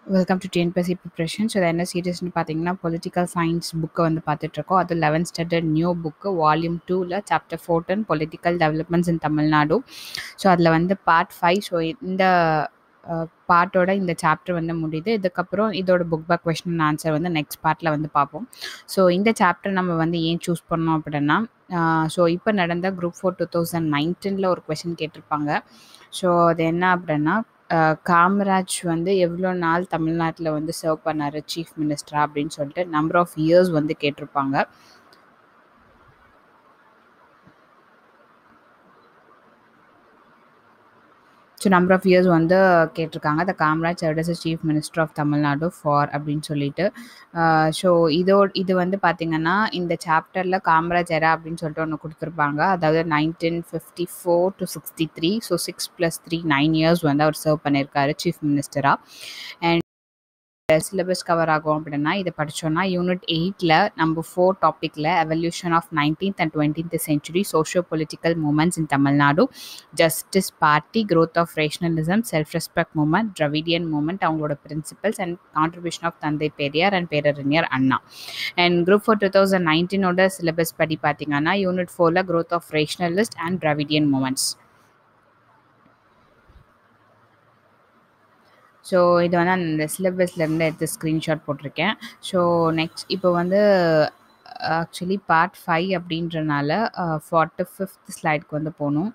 welcome to TNPSC preparation so இது என்ன சீரியஸ்னு பார்த்தீங்கன்னா பொலிட்டிக்கல் சயின்ஸ் புக்கை வந்து பார்த்துட்ருக்கோம் அது eleventh standard new book volume டூவில் chapter fourteen political developments in Tamil Nadu so அதில் வந்து பார்ட் ஃபைவ் ஸோ இந்த பார்ட்டோட இந்த சாப்டர் வந்து முடியுது இதுக்கப்புறம் இதோட புக் பேக் கொஷின் ஆன்சர் வந்து நெக்ஸ்ட் பார்ட்டில் வந்து பார்ப்போம் ஸோ இந்த சாப்டர் நம்ம வந்து ஏன் சூஸ் பண்ணோம் அப்படின்னா ஸோ இப்போ நடந்த குரூப் ஃபோர் டூ தௌசண்ட் நைன்டீனில் ஒரு கொஷின் கேட்டிருப்பாங்க ஸோ அது என்ன அப்படின்னா காமராஜ் வந்து எவ்வளோ நாள் தமிழ்நாட்டில் வந்து சர்வ் பண்ணார் சீஃப் மினிஸ்டரா அப்படின்னு சொல்லிட்டு நம்பர் ஆஃப் இயர்ஸ் வந்து கேட்டிருப்பாங்க ஸோ நம்பர் ஆஃப் இயர்ஸ் வந்து கேட்டிருக்காங்க the Kamaraj serve as chief minister of Tamil Nadu for அப்படின்னு சொல்லிட்டு ஸோ இதோ இது வந்து பார்த்திங்கன்னா இந்த சாப்டரில் காமராஜ் எரா அப்படின்னு சொல்லிட்டு ஒன்று கொடுத்துருப்பாங்க அதாவது nineteen fifty four to sixty three so six plus three nine years வந்து அவர் சர்வ் பண்ணியிருக்காரு சீஃப் மினிஸ்டராக அண்ட் சிலபஸ் கவர் ஆகும் அப்படின்னா இதை படித்தோன்னா யூனிட் எயிட்டில் நம்ம ஃபோர் டாப்பிக்கில் evolution of nineteenth and twentieth century socio political movements in Tamil Nadu justice party growth of rationalism self respect movement Dravidian movement அவங்களோட பிரின்சிபல்ஸ் அண்ட் கான்ட்ரிபியூஷன் ஆஃப் தந்தை பெரியார் அண்ட் பேரறிஞர் Anna and group four two thousand நைன்டீனோட syllabus படி பார்த்தீங்கன்னா unit ஃபோரில் growth of rationalist and Dravidian movements so இது வந்து அந்த சிலபஸ்லேருந்து எடுத்து ஸ்க்ரீன்ஷாட் போட்டிருக்கேன் ஸோ நெக்ஸ்ட் இப்போ வந்து ஆக்சுவலி பார்ட் ஃபைவ் அப்படின்றனால ஃபார்ட்டி ஃபிஃப்த் ஸ்லைடுக்கு வந்து போகணும்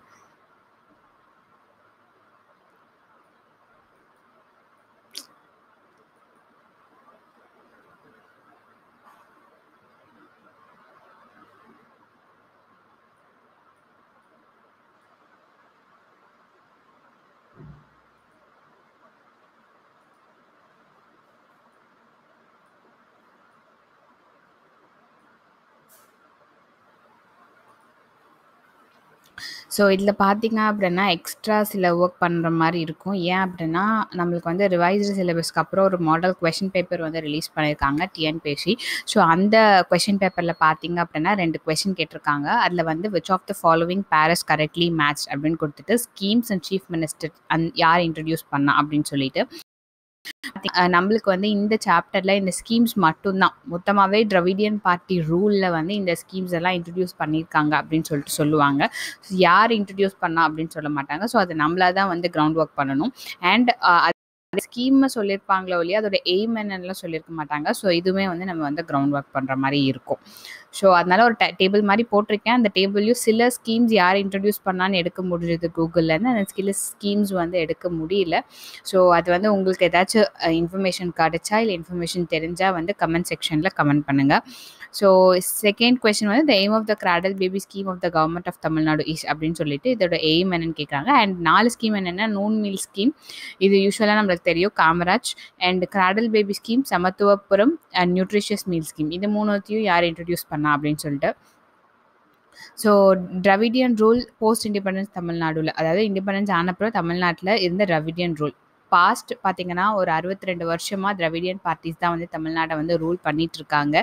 ஸோ இதில் பார்த்தீங்க அப்படின்னா எக்ஸ்ட்ரா சில ஒர்க் பண்ணுற மாதிரி இருக்கும் ஏன் அப்படின்னா நம்மளுக்கு வந்து ரிவைஸ்டு சிலபஸ்க்கு அப்புறம் ஒரு மாடல் கொஷின் பேப்பர் வந்து ரிலீஸ் பண்ணியிருக்காங்க டிஎன்பிஎஸ்சி ஸோ அந்த கொஷின் பேப்பரில் பார்த்தீங்க அப்படின்னா ரெண்டு கொஷின் கேட்டிருக்காங்க அதில் வந்து which of the following pairs correctly match அப்படின்னு கொடுத்துட்டு ஸ்கீம்ஸ் அண்ட் சீஃப் மினிஸ்டர் அந் யார் இன்ட்ரடியூஸ் பண்ணா அப்படின்னு சொல்லிட்டு நம்மளுக்கு வந்து இந்த சாப்டரில் இந்த ஸ்கீம்ஸ் மட்டும்தான் மொத்தமாகவே ட்ரவிடியன் பார்ட்டி ரூலில் வந்து இந்த ஸ்கீம்ஸ் எல்லாம் இன்ட்ரடியூஸ் பண்ணியிருக்காங்க அப்படின்னு சொல்லிட்டு சொல்லுவாங்க யார் இன்ட்ரடியூஸ் பண்ணா அப்படின்னு சொல்ல மாட்டாங்க ஸோ அது நம்மளா தான் வந்து கிரவுண்ட் ஒர்க் பண்ணணும் அண்ட் ஸ்கீமை சொல்லியிருப்பாங்களோ இல்லையா அதோட எய்ம் என்னென்னலாம் சொல்லியிருக்க மாட்டாங்க ஸோ இதுவுமே வந்து நம்ம வந்து கிரவுண்ட் ஒர்க் பண்ணுற மாதிரி இருக்கும் ஸோ அதனால ஒரு டேபிள் மாதிரி போட்டிருக்கேன் அந்த டேபிள்லையும் சில ஸ்கீம்ஸ் யார் இன்ட்ரடியூஸ் பண்ணான்னு எடுக்க முடிஞ்சது கூகுள்லேருந்து அந்த சில ஸ்கீம்ஸ் வந்து எடுக்க முடியல ஸோ அது வந்து உங்களுக்கு ஏதாச்சும் இன்ஃபர்மேஷன் கிடைச்சா இல்லை இன்ஃபர்மேஷன் தெரிஞ்சால் வந்து கமெண்ட் செக்ஷனில் கமெண்ட் பண்ணுங்கள் ஸோ செகண்ட் கொஸ்டின் வந்து the aim of the cradle baby scheme of the government of Tamil Nadu is அப்படின்னு சொல்லிட்டு இதோட எய்ம் என்னன்னு கேட்குறாங்க அண்ட் நாலு ஸ்கீம் என்னென்னா நூன் மீல் ஸ்கீம் இது யூஸ்வலாக நம்மளுக்கு தெரியும் Kamaraj and cradle baby scheme Samathuvapuram and nutritious meal scheme இது மூணுத்தையும் யார் இன்ட்ரடியூஸ் பண்ணா அப்படின்னு சொல்லிட்டு so Dravidian rule post independence தமிழ்நாடுல அதாவது இண்டிபெண்டன்ஸ் ஆனப்புறம் தமிழ்நாட்டில் இருந்த ட்ரவிடியன் ரூல் பாஸ்ட் பார்த்தீங்கன்னா ஒரு அறுபத்தி ரெண்டு வருஷமாக திராவிடியன் பார்ட்டிஸ் தான் வந்து தமிழ்நாட்டை வந்து ரூல் பண்ணிட்டு இருக்காங்க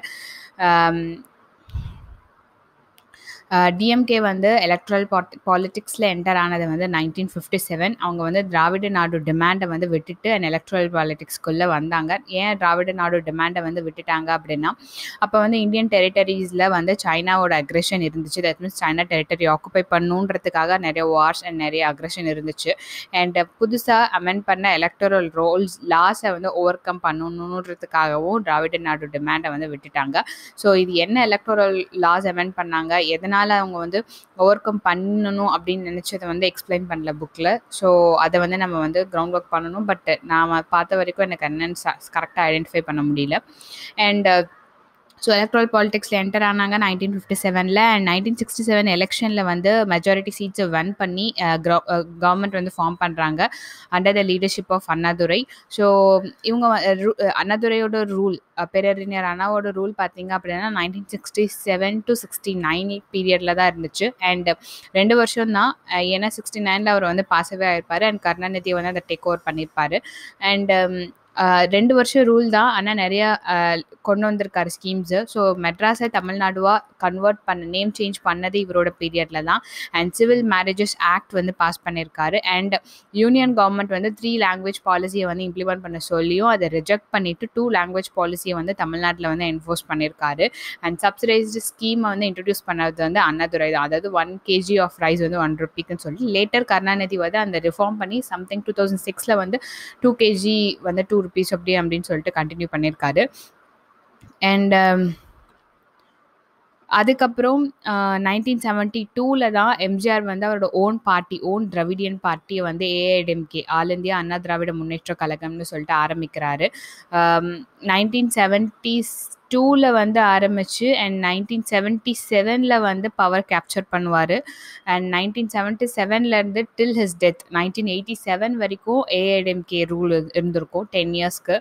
டிஎம்கே வந்து எலக்ட்ரல் பாலிட்டிக்ஸில் என்டர் ஆனது வந்து நைன்டீன் ஃபிஃப்டி செவன் அவங்க வந்து திராவிட நாடு டிமாண்டை வந்து விட்டுட்டு அண்ட் எலக்ட்ரல் பாலிட்டிக்ஸ்குள்ளே வந்தாங்க ஏன் திராவிட நாடு டிமாண்டை வந்து விட்டுட்டாங்க அப்படின்னா அப்போ வந்து இந்தியன் டெரிட்டரிஸில் வந்து சைனாவோட அக்ரெஷன் இருந்துச்சு that means China territory occupy பண்ணுன்றதுக்காக நிறைய வார்ஸ் அண்ட் நிறைய அக்ரெஷன் இருந்துச்சு அண்ட் புதுசாக அமெண்ட் பண்ண எலக்ட்ரல் ரோல்ஸ் லாஸை வந்து ஓவர் கம் பண்ணணுன்றதுக்காகவும் திராவிட நாடு டிமாண்டை வந்து விட்டுட்டாங்க ஸோ இது என்ன எலக்ட்ரல் லாஸ் அமெண்ட் பண்ணாங்க எதனால் அதனால் அவங்க வந்து ஓவர் கம் பண்ணணும் அப்படின்னு நினச்சதை வந்து எக்ஸ்பிளைன் பண்ணல புக்கில் ஸோ அதை வந்து நம்ம வந்து கிரவுண்ட் ஒர்க் பண்ணணும் பட் நான் பார்த்த வரைக்கும் எனக்கு என்னன்னு கரெக்டாக ஐடென்டிஃபை பண்ண முடியல அண்ட் ஸோ எலக்ட்ரல் பாலிடிக்ஸில் என்டர் ஆனாங்க நைன்டீன் ஃபிஃப்டி செவனில் அண்ட் நைன்டீன் சிக்ஸ்டி செவன் எலெக்ஷனில் வந்து மெஜாரிட்டி சீட்ஸை வன் பண்ணி கவர்மெண்ட் வந்து ஃபார்ம் பண்ணுறாங்க under the leadership of Annadurai so இவங்க அண்ணாதுரையோட ரூல் பேரறிஞர் அண்ணாவோட ரூல் பார்த்தீங்க அப்படின்னா nineteen sixty seven to sixty nine பீரியடில் தான் இருந்துச்சு அண்ட் ரெண்டு வருஷம் தான் ஏன்னா சிக்ஸ்டி நைனில் அவர் வந்து பாசவே ஆயிருப்பார் அண்ட் கருணாநிதியை வந்து அதை டேக் ஓவர் பண்ணியிருப்பார் அண்ட் ரெண்டு வருஷம் ரூல் தான் ஆனால் நிறையா கொண்டு வந்திருக்காரு ஸ்கீம்ஸு ஸோ மெட்ராஸை தமிழ்நாடுவா கன்வெர்ட் பண்ண நேம் சேஞ்ச் பண்ணது இவரோட பீரியடில் தான் அண்ட் சிவில் மேரேஜஸ் ஆக்ட் வந்து பாஸ் பண்ணியிருக்காரு அண்ட் யூனியன் கவர்மெண்ட் வந்து த்ரீ லாங்குவேஜ் பாலிசியை வந்து இம்ப்ளிமெண்ட் பண்ண சொல்லியும் அதை ரிஜெக்ட் பண்ணிவிட்டு டூ லாங்குவேஜ் பாலிசியை வந்து தமிழ்நாட்டில் வந்து என்ஃபோர்ஸ் பண்ணியிருக்காரு அண்ட் சப்சிடைஸ்டு ஸ்கீமை வந்து இன்ட்ரடியூஸ் பண்ணது வந்து அண்ணாதுரை தான் அதாவது ஒன் கேஜி ஆஃப் ரைஸ் வந்து ஒன் ருபிக்குன்னு சொல்லி லேட்டர் கருணாநிதி வந்து அந்த ரிஃபார்ம் பண்ணி சம்திங் டூ தௌசண்ட் சிக்ஸில் வந்து டூ கேஜி வந்து டூ ருபீஸ் அப்படி அப்படின்னு சொல்லிட்டு கண்டினியூ பண்ணியிருக்காரு அண்ட் அதுக்கப்புறம் நைன்டீன் செவன்ட்டி டூவில் தான் எம்ஜிஆர் வந்து அவரோட ஓன் பார்ட்டி ஓன் திராவிடியன் பார்ட்டியை வந்து AIADMK all India Anna Dravida Munnetra கழகம்னு சொல்லிட்டு ஆரம்பிக்கிறாரு நைன்டீன் செவன்ட்டிஸ் டூவில் வந்து ஆரம்பித்து அண்ட் நைன்டீன் செவன்ட்டி செவனில் வந்து பவர் கேப்சர் பண்ணுவார் அண்ட் நைன்டீன் செவன்ட்டி செவன்லேருந்து till his death nineteen eighty seven வரைக்கும் ஏஐடிஎம்கே ரூல் இருந்திருக்கும் டென் இயர்ஸ்க்கு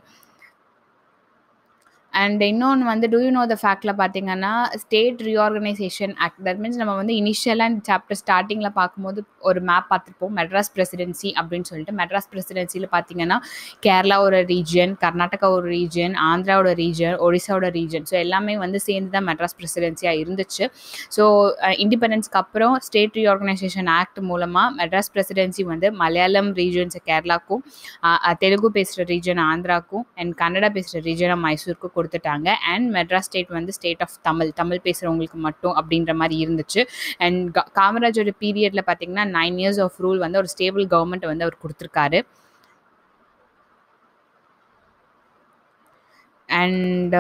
அண்ட் இன்னொன்று வந்து டூ யூ நோ த ஃபேக்டில் பார்த்தீங்கன்னா state reorganisation act that means நம்ம வந்து இனிஷியலாக இந்த சாப்டர் ஸ்டார்டிங்கில் பார்க்கும்போது ஒரு மேப் பார்த்துருப்போம் மெட்ராஸ் பிரசிடென்சி அப்படின்னு சொல்லிட்டு மெட்ராஸ் பிரசிடென்சியில் பார்த்தீங்கன்னா கேரளா ஒரு ரீஜன் கர்நாடகா ஒரு ரீஜன் ஆந்திராவோட ரீஜன் ஒடிசாவோட ரீஜன் ஸோ எல்லாமே வந்து சேர்ந்து தான் மெட்ராஸ் பிரசிடென்சியாக இருந்துச்சு ஸோ இண்டிபெண்டன்ஸ்க்கு அப்புறம் ஸ்டேட் ரீஆர்கனைசேஷன் ஆக்ட் மூலமாக மெட்ராஸ் பிரசிடென்சி வந்து மலையாளம் ரீஜன்ஸ் கேரளாக்கும் தெலுங்கு பேசுகிற ரீஜன் ஆந்திராக்கும் அண்ட் கன்னடா பேசுகிற ரீஜனாக மைசூருக்கும் கொடுத்துட்டாங்க அண்ட் மெட்ராஸ் ஸ்டேட் வந்து ஸ்டேட் ஆஃப் தமிழ் தமிழ் பேசுகிறவங்களுக்கு மட்டும் அப்படின்ற மாதிரி இருந்துச்சு அண்ட் காமராஜோட பீரியடில் பார்த்தீங்கன்னா நைன் இயர்ஸ் ஆஃப் ரூல் வந்து ஒரு ஸ்டேபிள் கவர்மெண்ட் வந்து அவர் கொடுத்துருக்காரு and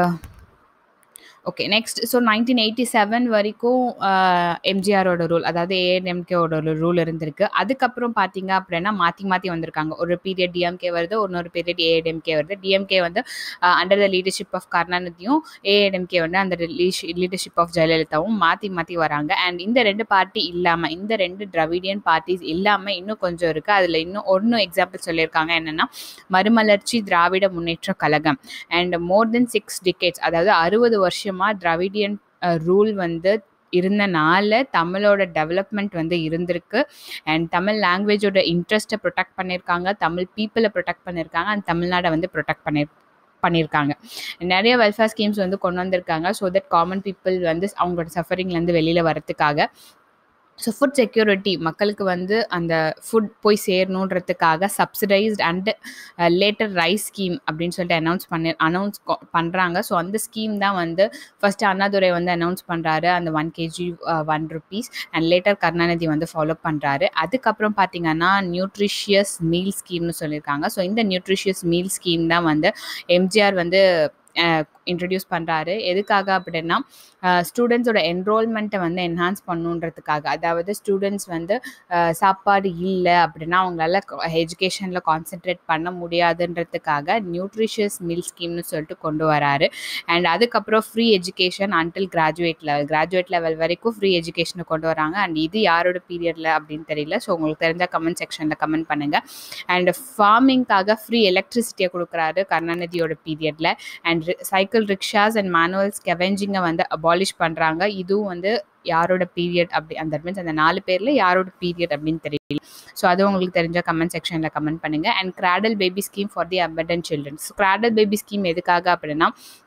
okay next so nineteen eighty seven வரைக்கும் எம்ஜிஆரோட ரூல் அதாவது ஏஎன்எம்கேவோட ரூல் இருந்திருக்கு அதுக்கப்புறம் பார்த்தீங்க அப்படின்னா மாற்றி மாற்றி வந்திருக்காங்க ஒரு பீரியட் டிஎம்கே வருது இன்னொரு பீரியட் ஏஎன்எம்கே வருது டிஎம்கே வந்து அண்டர் த லீடர்ஷிப் ஆஃப் கருணாநிதியும் ஏஎன்எம்கே வந்து அந்த லீடர்ஷிப் ஆஃப் ஜெயலலிதாவும் மாற்றி மாற்றி வராங்க அண்ட் இந்த ரெண்டு பார்ட்டி இல்லாமல் இந்த ரெண்டு திராவிடியன் பார்ட்டிஸ் இல்லாமல் இன்னும் கொஞ்சம் இருக்குது அதில் இன்னும் ஒன்றும் எக்ஸாம்பிள் சொல்லியிருக்காங்க என்னென்னா Marumalarchi Dravida Munnetra Kazhagam and more than six decades அதாவது அறுபது வருஷம் வருஷமாக திராவிடியன் ரூல் வந்து இருந்தனால தமிழோட டெவலப்மெண்ட் வந்து இருந்திருக்கு அண்ட் தமிழ் லாங்குவேஜோட இன்ட்ரெஸ்ட்டை ப்ரொடெக்ட் பண்ணியிருக்காங்க தமிழ் பீப்புளை ப்ரொடெக்ட் பண்ணியிருக்காங்க அண்ட் தமிழ்நாடை வந்து ப்ரொடெக்ட் பண்ணி பண்ணியிருக்காங்க நிறைய வெல்ஃபேர் ஸ்கீம்ஸ் வந்து கொண்டு வந்திருக்காங்க ஸோ தட் காமன் பீப்புள் வந்து அவங்களோட சஃபரிங்லேருந்து வெளியில் வரத்துக்காக ஸோ ஃபுட் செக்யூரிட்டி மக்களுக்கு வந்து அந்த ஃபுட் போய் சேரணுன்றதுக்காக subsidised and later rice scheme அப்படின்னு சொல்லிட்டு அனௌன்ஸ் பண்ணி அனௌன்ஸ் பண்ணுறாங்க ஸோ அந்த ஸ்கீம் தான் வந்து ஃபஸ்ட்டு அண்ணாதுரை வந்து அனௌன்ஸ் பண்ணுறாரு அந்த one kg one rupees and later Karunanidhi வந்து ஃபாலோ பண்ணுறாரு அதுக்கப்புறம் பார்த்தீங்கன்னா நியூட்ரிஷியஸ் மீல் ஸ்கீம்னு சொல்லியிருக்காங்க ஸோ இந்த நியூட்ரிஷியஸ் மீல் ஸ்கீம் தான் வந்து எம்ஜிஆர் வந்து இன்ட்ரடியூஸ் பண்ணுறாரு எதுக்காக அப்படின்னா ஸ்டூடெண்ட்ஸோட என்ரோல்மெண்ட்டை வந்து என்ஹான்ஸ் பண்ணுன்றதுக்காக அதாவது ஸ்டூடெண்ட்ஸ் வந்து சாப்பாடு இல்லை அப்படின்னா அவங்களால எஜுகேஷனில் கான்சென்ட்ரேட் பண்ண முடியாதுன்றதுக்காக நியூட்ரிஷியஸ் மீல் ஸ்கீம்னு சொல்லிட்டு கொண்டு வராரு அண்ட் அதுக்கப்புறம் free education until graduate level graduate level வரைக்கும் ஃப்ரீ எஜுகேஷனை கொண்டு வராங்க அண்ட் இது யாரோட பீரியடில் அப்படின்னு தெரியல ஸோ உங்களுக்கு தெரிஞ்ச கமெண்ட் செக்ஷனில் கமெண்ட் பண்ணுங்கள் அண்ட் ஃபார்மிங்காக ஃப்ரீ எலக்ட்ரிசிட்டியை கொடுக்குறாரு கருணாநிதியோட பீரியடில் and cycle rickshaws and manual ஸ்கெவெஞ்சிங்கை வந்து அபாலிஷ் பண்ணுறாங்க இதுவும் வந்து யாரோட பீரியட் அப்படி அந்த மீன்ஸ் அந்த நாலு பேரில் யாரோட பீரியட் அப்படின்னு தெரியல ஸோ அது உங்களுக்கு தெரிஞ்ச கமெண்ட் செக்ஷனில் கமெண்ட் பண்ணுங்கள் and cradle baby scheme for the abandon children's cradle baby scheme எதுக்காக அப்படின்னா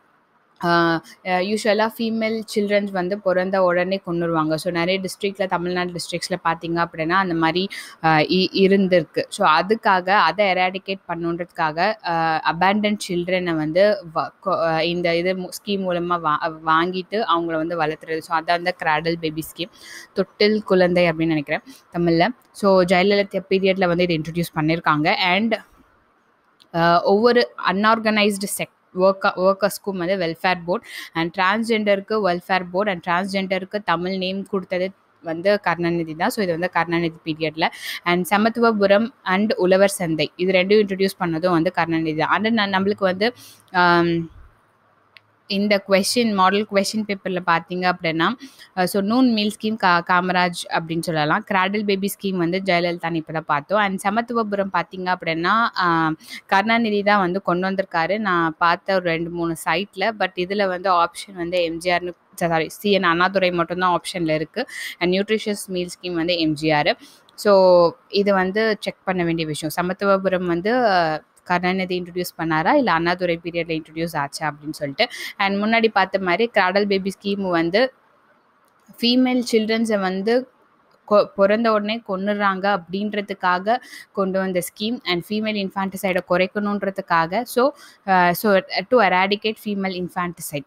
யூஸ்வலாக ஃபீமேல் சில்ட்ரன்ஸ் வந்து பிறந்த உடனே கொண்டுருவாங்க ஸோ நிறைய டிஸ்ட்ரிக்டில் தமிழ்நாடு டிஸ்ட்ரிக்ஸில் பார்த்தீங்க அப்படின்னா அந்த மாதிரி இருந்திருக்கு ஸோ அதுக்காக அதை எராடிகேட் பண்ணுன்றதுக்காக அபேண்டன் சில்ட்ரனை வந்து இந்த இது ஸ்கீம் மூலமாக வா வாங்கிட்டு அவங்கள வந்து வளர்த்துறது ஸோ அதான் வந்து கிராடல் பேபி ஸ்கீம் தொட்டில் குழந்தை அப்படின்னு நினைக்கிறேன் தமிழில் ஸோ ஜெயலலிதா பீரியடில் வந்து இதை இன்ட்ரடியூஸ் பண்ணியிருக்காங்க அண்ட் ஒவ்வொரு அன்ஆர்கனைஸ்டு செக் ஒர்க்கா ஒர்க்கர்ஸ்க்கும் வந்து வெல்ஃபேர் போர்ட் அண்ட் டிரான்ஸ்ஜெண்டருக்கு வெல்ஃபேர் போர்ட் அண்ட் டிரான்ஸ்ஜெண்டருக்கு தமிழ் நேம் கொடுத்தது வந்து கருணாநிதி தான் ஸோ இது வந்து கருணாநிதி பீரியடில் அண்ட் சமத்துவபுரம் அண்ட் உழவர் சந்தை இது ரெண்டும் இன்ட்ரடியூஸ் பண்ணதும் வந்து கருணாநிதி தான் அண்ட் நம்மளுக்கு வந்து இந்த கொஷின் மாடல் கொஷின் பேப்பரில் பார்த்தீங்க அப்படின்னா ஸோ நூன் மீல் ஸ்கீம் கா காமராஜ் அப்படின்னு சொல்லலாம் கிராடல் பேபி ஸ்கீம் வந்து ஜெயலலிதான் இப்போ தான் பார்த்தோம் அண்ட் சமத்துவபுரம் பார்த்தீங்க அப்படின்னா கருணாநிதி தான் வந்து கொண்டு வந்திருக்காரு நான் பார்த்த ஒரு ரெண்டு மூணு சைட்டில் பட் இதில் வந்து ஆப்ஷன் வந்து எம்ஜிஆர்னு சாரி சிஎன் அண்ணாதுரை மட்டும்தான் ஆப்ஷனில் இருக்குது அண்ட் நியூட்ரிஷியஸ் மீல் ஸ்கீம் வந்து எம்ஜிஆர் ஸோ இது வந்து செக் பண்ண வேண்டிய விஷயம் சமத்துவபுரம் வந்து கருணாநிதி இன்ட்ரடியூஸ் பண்ணாரா இல்லை அண்ணாதுரை பீரியடில் இன்ட்ரடியூஸ் ஆச்சா அப்படின்னு சொல்லிட்டு அண்ட் முன்னாடி பார்த்த மாதிரி கிராடல் பேபி ஸ்கீம் வந்து ஃபீமேல் சில்ட்ரன்ஸை வந்து கொ பிறந்த உடனே கொன்னுடுறாங்க அப்படின்றதுக்காக கொண்டு வந்த ஸ்கீம் அண்ட் ஃபீமேல் இன்ஃபான்டிசைடை குறைக்கணுன்றதுக்காக so so to eradicate female infanticide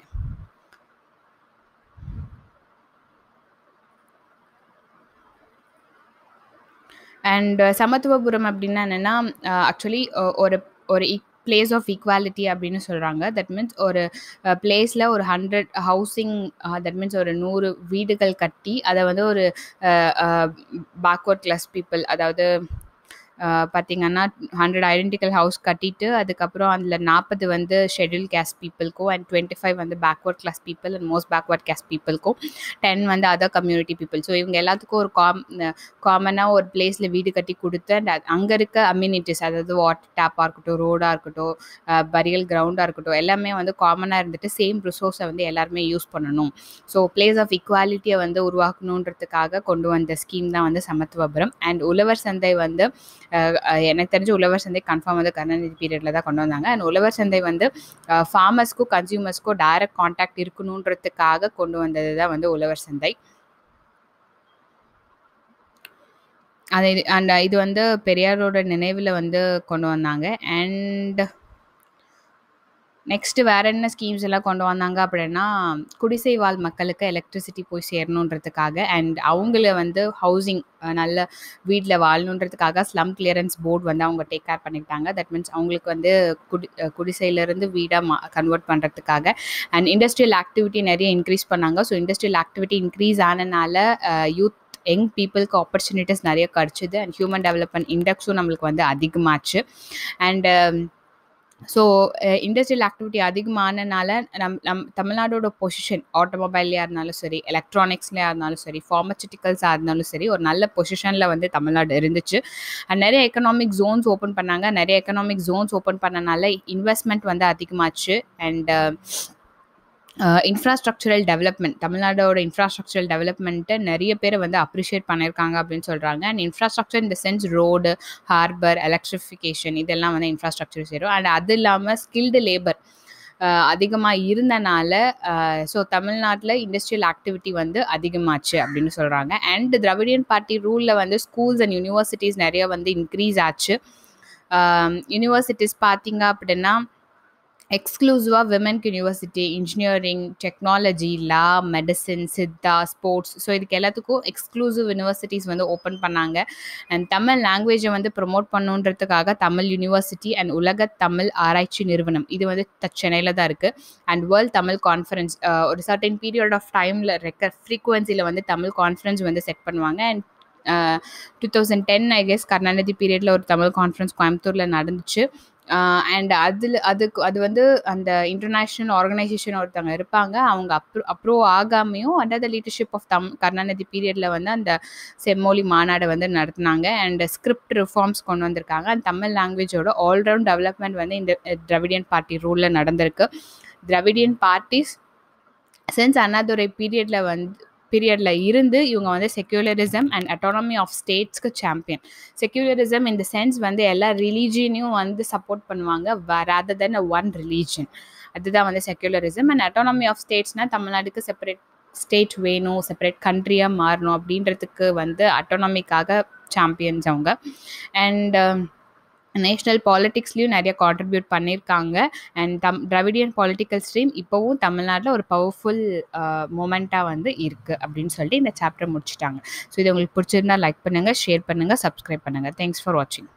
and Samathuvapuram அப்படின்னா என்னென்னா ஆக்சுவலி ஒரு ஒரு பிளேஸ் ஆஃப் ஈக்குவாலிட்டி அப்படின்னு சொல்கிறாங்க தட் மீன்ஸ் ஒரு பிளேஸில் ஒரு ஹண்ட்ரட் ஹவுசிங் தட் மீன்ஸ் ஒரு நூறு வீடுகள் கட்டி அதை வந்து ஒரு பேக்வர்ட் கிளாஸ் பீப்புள் அதாவது பார்த்திங்கன்னா ஹண்ட்ரட் ஐடென்டிக்கல் ஹவுஸ் கட்டிட்டு அதுக்கப்புறம் அதில் நாற்பது வந்து ஷெட்யூல் கேஸ்ட் பீப்புளுக்கும் அண்ட் டுவெண்ட்டி ஃபைவ் வந்து backward class people and most backward caste பீப்புளுக்கும் டென் வந்து அதர் கம்யூனிட்டி பீப்புள் ஸோ இவங்க எல்லாத்துக்கும் ஒரு காம் காமனாக ஒரு பிளேஸில் வீடு கட்டி கொடுத்து அண்ட் அங்கே இருக்க அம்யூனிட்டிஸ் அதாவது வாட்டர் டேப்பாக இருக்கட்டும் ரோடாக இருக்கட்டும் பரியல் கிரவுண்டாக இருக்கட்டும் எல்லாமே வந்து காமனாக இருந்துட்டு சேம் ரிசோர்ஸை வந்து எல்லாருமே யூஸ் பண்ணணும் ஸோ பிளேஸ் ஆஃப் இக்வாலிட்டியை வந்து உருவாக்கணுன்றதுக்காக கொண்டு வந்த ஸ்கீம் தான் வந்து சமத்துவபுரம் அண்ட் உழவர் சந்தை வந்து எனக்கு தெரிஞ்ச உழவர் சந்தை கன்ஃபார்ம் வந்து கருணாநிதி பீரியடில் தான் கொண்டு வந்தாங்க அண்ட் உழவர் சந்தை வந்து ஃபார்மர்ஸ்க்கும் கன்சியூமர்ஸ்க்கும் டைரக்ட் காண்டாக்ட் இருக்கணுன்றதுக்காக கொண்டு வந்தது தான் வந்து உழவர் சந்தை அது அண்ட் இது வந்து பெரியாரோட நினைவில் வந்து கொண்டு வந்தாங்க அண்ட் நெக்ஸ்ட்டு வேறு என்ன ஸ்கீம்ஸ் எல்லாம் கொண்டு வந்தாங்க அப்படின்னா குடிசை வாழ் மக்களுக்கு எலக்ட்ரிசிட்டி போய் சேரணுன்றதுக்காக அண்ட் அவங்கள வந்து ஹவுசிங் நல்ல வீட்டில் வாழணுன்றதுக்காக ஸ்லம் கிளியரன்ஸ் போர்டு வந்து அவங்க டேக் கேர் பண்ணிக்கிட்டாங்க தட் மீன்ஸ் அவங்களுக்கு வந்து குடி குடிசையிலேருந்து வீடாக மா கன்வெர்ட் பண்ணுறதுக்காக அண்ட் இண்டஸ்ட்ரியல் ஆக்டிவிட்டி நிறைய இன்க்ரீஸ் பண்ணாங்க ஸோ இண்டஸ்ட்ரியல் ஆக்டிவிட்டி இன்க்ரீஸ் ஆனனால யூத் யங் பீப்புளுக்கு ஆப்பர்ச்சுனிட்டிஸ் நிறைய கிடச்சிது அண்ட் ஹியூமன் டெவலப்மெண்ட் இண்டெக்ஸும் நம்மளுக்கு வந்து அதிகமாச்சு அண்டு ஸோ இண்டஸ்ட்ரியல் ஆக்டிவிட்டி அதிகமானனால நம் நம் தமிழ்நாடோட பொசிஷன் ஆட்டோமொபைல்லையாக இருந்தாலும் சரி எலக்ட்ரானிக்ஸ்லையாக இருந்தாலும் சரி ஃபார்மசிட்டிக்கல்ஸாக இருந்தாலும் சரி ஒரு நல்ல பொசிஷனில் வந்து தமிழ்நாடு இருந்துச்சு அண்ட் நிறைய எக்கனாமிக் ஜோன்ஸ் ஓப்பன் பண்ணாங்க நிறைய எக்கனாமிக் ஜோன்ஸ் ஓப்பன் பண்ணனால இன்வெஸ்ட்மெண்ட் வந்து அதிகமாச்சு அண்ட் இன்ஃப்ராஸ்ட்ரக்சரல் டெவலப்மெண்ட் தமிழ்நாடோட இன்ஃப்ராஸ்ட்ரக்சரல் டெவலப்மெண்ட்டை நிறைய பேர் வந்து அப்ரிஷியேட் பண்ணியிருக்காங்க அப்படின்னு சொல்கிறாங்க அண்ட் இன்ஃப்ராஸ்ட்ரக்சர் இந்த சென்ஸ் ரோடு ஹார்பர் எலக்ட்ரிஃபிகேஷன் இதெல்லாம் வந்து இன்ஃப்ராஸ்ட்ரக்சர் சேரும் அண்ட் அது இல்லாமல் ஸ்கில்டு லேபர் அதிகமாக இருந்தனால ஸோ தமிழ்நாட்டில் இண்டஸ்ட்ரியல் ஆக்டிவிட்டி வந்து அதிகமாச்சு அப்படின்னு சொல்கிறாங்க அண்ட் திராவிடியன் பார்ட்டி ரூலில் வந்து ஸ்கூல்ஸ் அண்ட் யூனிவர்சிட்டிஸ் நிறைய வந்து இன்க்ரீஸ் ஆச்சு யூனிவர்சிட்டிஸ் பார்த்தீங்க அப்படின்னா எக்ஸ்க்ளூசிவாக விமென்க்கு university engineering technology law medicine Siddha sports so இதுக்கு எல்லாத்துக்கும் எக்ஸ்க்ளூசிவ் யூனிவர்சிட்டிஸ் வந்து ஓப்பன் பண்ணாங்க அண்ட் தமிழ் லாங்குவேஜை வந்து ப்ரொமோட் பண்ணுன்றதுக்காக தமிழ் யூனிவர்சிட்டி அண்ட் உலக தமிழ் ஆராய்ச்சி நிறுவனம் இது வந்து சென்னையில் தான் இருக்குது அண்ட் வேர்ல்ட் தமிழ் கான்ஃபரன்ஸ் ஒரு சர்டன் பீரியட் ஆஃப் டைமில் ரெக்க ஃப்ரீக்குவன்சியில் வந்து தமிழ் கான்ஃபரன்ஸ் வந்து செட் பண்ணுவாங்க and two thousand ten I guess Karunanidhi பீரியடில் ஒரு தமிழ் கான்ஃபரன்ஸ் கோயம்புத்தூரில் நடந்துச்சு அண்ட் அதில் அதுக்கு அது வந்து அந்த இன்டர்நேஷ்னல் ஆர்கனைசேஷன் ஒருத்தவங்க இருப்பாங்க அவங்க அப்ரூ அப்ரூவ் ஆகாமையும் அண்டர் த லீடர்ஷிப் ஆஃப் தம் கருணாநிதி பீரியடில் வந்து அந்த செம்மொழி மாநாடு வந்து நடத்தினாங்க அண்ட் ஸ்கிரிப்ட் ரிஃபார்ம்ஸ் கொண்டு வந்திருக்காங்க அண்ட் தமிழ் லாங்குவேஜோட ஆல்ரவுண்ட் டெவலப்மெண்ட் வந்து இந்த திராவிடியன் பார்ட்டி ரூலில் நடந்திருக்கு திராவிடியன் பார்ட்டிஸ் சென்ஸ் அண்ணாதுரை பீரியடில் வந்து பீரியடில் இருந்து இவங்க வந்து செக்யூலரிசம் அண்ட் அட்டானமி ஆஃப் ஸ்டேட்ஸ்க்கு சாம்பியன் செக்யூலரிசம் இந்த சென்ஸ் வந்து எல்லா ரிலீஜியனையும் வந்து சப்போர்ட் பண்ணுவாங்க rather than a one religion அதுதான் வந்து செக்யூலரிசம் அண்ட் அட்டானமி ஆஃப் ஸ்டேட்ஸ்னால் தமிழ்நாடுக்கு செப்பரேட் ஸ்டேட் வேணும் செப்பரேட் கண்ட்ரியாக மாறணும் அப்படின்றதுக்கு வந்து அட்டானமிக்காக சாம்பியன்ஸ் அவங்க அண்ட் நேஷ்னல் பாலிட்டிக்ஸ்லேயும் நிறைய கான்ட்ரிபியூட் பண்ணியிருக்காங்க அண்ட் தம் திராவிடியன் பாலிட்டிக்கல் ஸ்ட்ரீம் இப்போவும் தமிழ்நாட்டில் ஒரு பவர்ஃபுல் மூமெண்ட்டாக வந்து இருக்குது அப்படின்னு சொல்லிட்டு இந்த சாப்டர் முடிச்சிட்டாங்க ஸோ இது உங்களுக்கு பிடிச்சிருந்தா லைக் பண்ணுங்கள் ஷேர் பண்ணுங்கள் சப்ஸ்கிரைப் பண்ணுங்கள் தேங்க்ஸ் ஃபார் வாட்சிங்